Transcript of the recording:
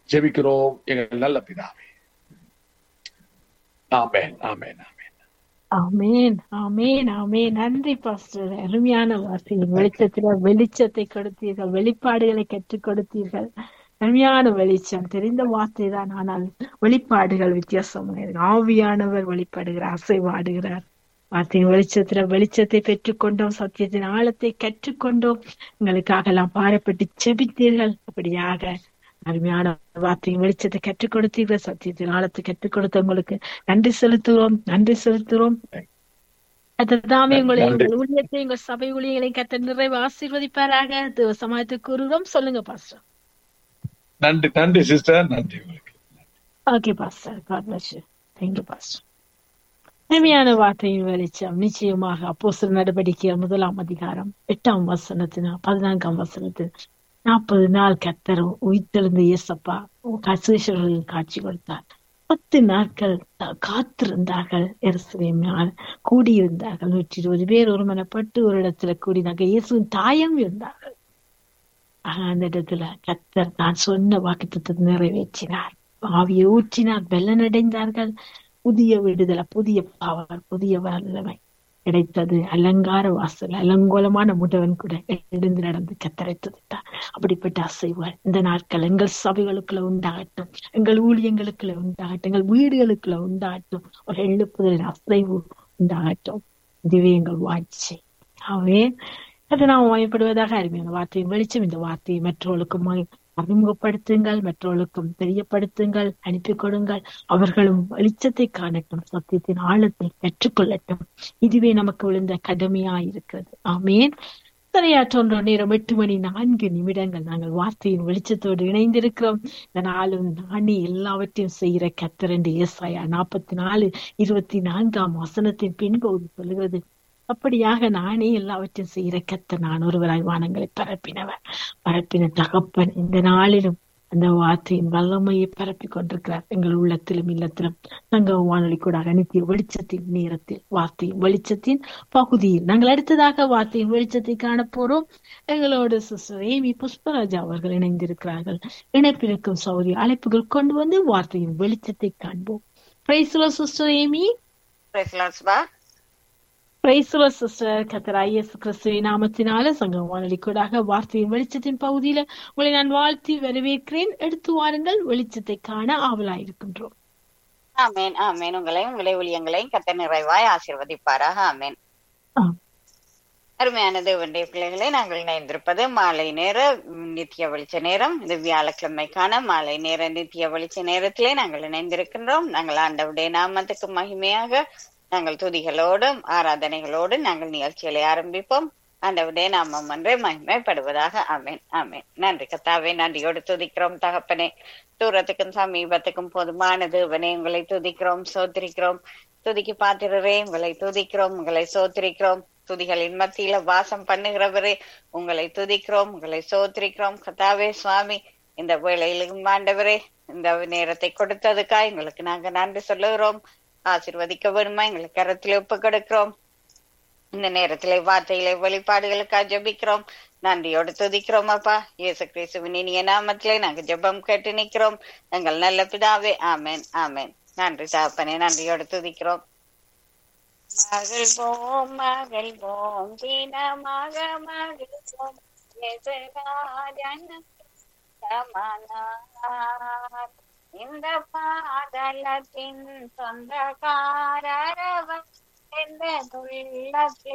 ஜெபிக்கிறோம் எங்கள் நல்ல பிதாவே ஆமென் ஆமென் ஆமென் ஆமேன் ஆமேன் ஆமேன் நன்றி பாஸ்டர் அருமையான வார்த்தை வெளிச்சத்துல வெளிச்சத்தை கொடுத்தீர்கள் வெளிப்பாடுகளை கற்றுக் கொடுத்தீர்கள் அருமையான வெளிச்சம் தெரிந்த வார்த்தை தான் ஆனால் வெளிப்பாடுகள் வித்தியாசமானது ஆவியானவர் வெளிப்படுகிறார் அசைவாடுகிறார் வார்த்தையின் வெளிச்சத்துல வெளிச்சத்தை பெற்றுக்கொண்டோம் சத்தியத்தின் ஆழத்தை கற்றுக்கொண்டோம் எங்களுக்காக எல்லாம் பாரப்பட்டு செபித்தீர்கள் அப்படியாக அருமையான வார்த்தையின் வெளிச்சத்தை கற்றுக் கொடுத்தீர்கள் சத்தியத்தின் ஆழத்தை கற்றுக் கொடுத்த உங்களுக்கு நன்றி செலுத்துகிறோம் நன்றி செலுத்துகிறோம் கத்ததாமே உங்களை நன்றி. உங்கள் ஊழியத்தை உங்கள் சபை ஊழியர்களை கத்த நிறைவு ஆசீர்வதிப்பாராக தேவ சமாயத்துக்கு கூறுகிறோம் சொல்லுங்க பாஸ்டர் நன்றி நன்றி சிஸ்டர் நன்றி உங்களுக்கு okay pastor God bless you thank you pastor அருமையான வார்த்தையின் வெளிச்சம் நிச்சயமாக அப்போஸ்தலர் நடவடிக்கை முதலாம் அதிகாரம் எட்டாம் வசனத்தின பதினான்காம் வசனத்தில் நாற்பது நாள் கத்தர் உயிர்த்தெழுந்த இயேசப்பா கசேஷர்கள் காட்சி கொடுத்தார் பத்து நாட்கள் த- காத்திருந்தார்கள் எருசலேமில் கூடியிருந்தார்கள் நூற்றி இருபது பேர் ஒருமனப்பட்டு ஒரு இடத்துல கூடினார்கள் இயேசுவின் தாயம் இருந்தார்கள் ஆக அந்த இடத்துல கத்தர் தான் சொன்ன வாக்குத்தத்தை நிறைவேற்றினார் ஆவியை ஊற்றினார் வெள்ளனடைந்தார்கள் புதிய விடுதலை புதிய பவர் புதிய வல்லமை கிடைத்தது அலங்கார வாசல் அலங்கோலமான முடவன் கூட எழுந்து நடந்து கத்தரை துதித்தார் அப்படிப்பட்ட அசைவுகள் இந்த நாட்கள் எங்கள் சபைகளுக்குள்ள உண்டாகட்டும் எங்கள் ஊழியங்களுக்குள்ள உண்டாகட்டும் எங்கள் வீடுகளுக்குள்ள உண்டாகட்டும் ஒரு எழுப்புதலின் அசைவு உண்டாகட்டும் இதுவே எங்கள் வாட்சி ஆகவே அது நாம் மயப்படுவதாக அருமையான வார்த்தையின் வெளிச்சம் இந்த வார்த்தையை மற்றவர்களுக்கும் ம- அறிமுகப்படுத்துங்கள் மற்றவர்களுக்கும் தெரியப்படுத்துங்கள் அனுப்பி கொடுங்கள் அவர்களும் வெளிச்சத்தை காணட்டும் சத்தியத்தின் ஆழத்தை கற்றுக்கொள்ளட்டும் இதுவே நமக்கு விழுந்த கடமையா இருக்கிறது ஆமேன் சரியாற்றொன்ற நேரம் எட்டு மணி நான்கு நிமிடங்கள் நாங்கள் வார்த்தையின் வெளிச்சத்தோடு இணைந்திருக்கிறோம் இந்த நாளும் நாணி எல்லாவற்றையும் செய்கிற கத்தரண்டு ஏசாயா நாற்பத்தி நாலு இருபத்தி நான்காம் வசனத்தின் பின்பகுதி சொல்லுகிறது அப்படியாக நானே எல்லாவற்றையும் செய்கிற கத்த நான் ஒருவராய் வானங்களை பரப்பினவர் பரப்பின தகப்பன் இந்த நாளிலும் அந்த வார்த்தையின் வல்லமையை பரப்பி கொண்டிருக்கிறார் எங்கள் உள்ளத்திலும் இல்லத்திலும் தங்க வானொலி கூட அனுப்பிய வெளிச்சத்தின் நேரத்தில் வார்த்தையின் வெளிச்சத்தின் பகுதியில் நாங்கள் அடுத்ததாக வார்த்தையின் வெளிச்சத்தை காண போறோம் எங்களோடு சிஸ்டர் ஏமி புஷ்பராஜா அவர்கள் இணைந்திருக்கிறார்கள் இணைப்பிருக்கும் சௌரி அழைப்புகள் கொண்டு வந்து வார்த்தையின் வெளிச்சத்தை காண்போம் பிரைஸ்லோ சிஸ்டர் ஏமி பிரேசலாஸ்பா பிரைஸ்லோ சிஸ்டர் கத்தர் ஐஎஸ் கிறிஸ்துவின் நாமத்தினால சங்கம் வானொலி கூடாக வார்த்தையின் வெளிச்சத்தின் பகுதியில உங்களை நான் வாழ்த்தி வரவேற்கிறேன் எடுத்து வாருங்கள் வெளிச்சத்தை காண ஆவலாயிருக்கின்றோம் ஆமேன் ஆமேன் உங்களையும் உங்களை ஊழியங்களையும் கத்த நிறைவாய் ஆசீர்வதிப்பாராக ஆமேன் ஆம். அருமையான தேவனுடைய பிள்ளைகளை நாங்கள் இணைந்திருப்பது மாலை நேர ம், நித்திய வெளிச்ச நேரம் இது வியாழக்கிழமைக்கான மாலை நேர நித்திய வெளிச்ச நேரத்திலே நாங்கள் இணைந்திருக்கின்றோம் நாங்கள் ஆண்டவுடைய நாமத்துக்கு மகிமையாக நாங்கள் துதிகளோடும் ஆராதனைகளோடு நாங்கள் நிகழ்ச்சிகளை ஆரம்பிப்போம் ஆண்டவுடைய நாமம் ஒன்றே மகிமைப்படுவதாக ஆமேன் ஆமேன் நன்றி கத்தாவே நன்றியோடு துதிக்கிறோம் தகப்பனே தூரத்துக்கும் சமீபத்துக்கும் போதுமான தேவனே உங்களை துதிக்கிறோம் சோத்திரிக்கிறோம் துதிக்கு பாத்திரரே உங்களை துதிக்கிறோம் உங்களை சோத்திரிக்கிறோம் துதிகளின் மத்தியில வாசம் பண்ணுகிறவரே உங்களை துதிக்கிறோம் உங்களை சோத்திரிக்கிறோம் கத்தாவே சுவாமி இந்த வேளையிலும் ஆண்டவரே இந்த நேரத்தை கொடுத்ததுக்கா எங்களுக்கு நாங்க நன்றி சொல்லுகிறோம் ஆசீர்வதிக்க வேணுமா எங்களுக்கு கரத்துல ஒப்பு கொடுக்கிறோம் இந்த நேரத்திலே வார்த்தையிலே வெளிப்பாடுகளுக்காக ஜெபிக்கிறோம் நன்றியோடு துதிக்கிறோம் அப்பா இயேசு கிறிஸ்துவின் இனிய நாமத்திலே நாங்க ஜெபம் கேட்டு நிக்கிறோம் எங்கள் நல்ல பிதாவே ஆமென் ஆமென் நன்றி தாப்பனே நன்றியோடு துதிக்கிறோம் மகிழ்வோம் மகிழ்வோம் தினமாக மகிழ்வோம் இயேசுராஜன் சமனார். இந்த பாதலத்தின் சொந்தக்காரரவர் எந்த உள்ளத்தில்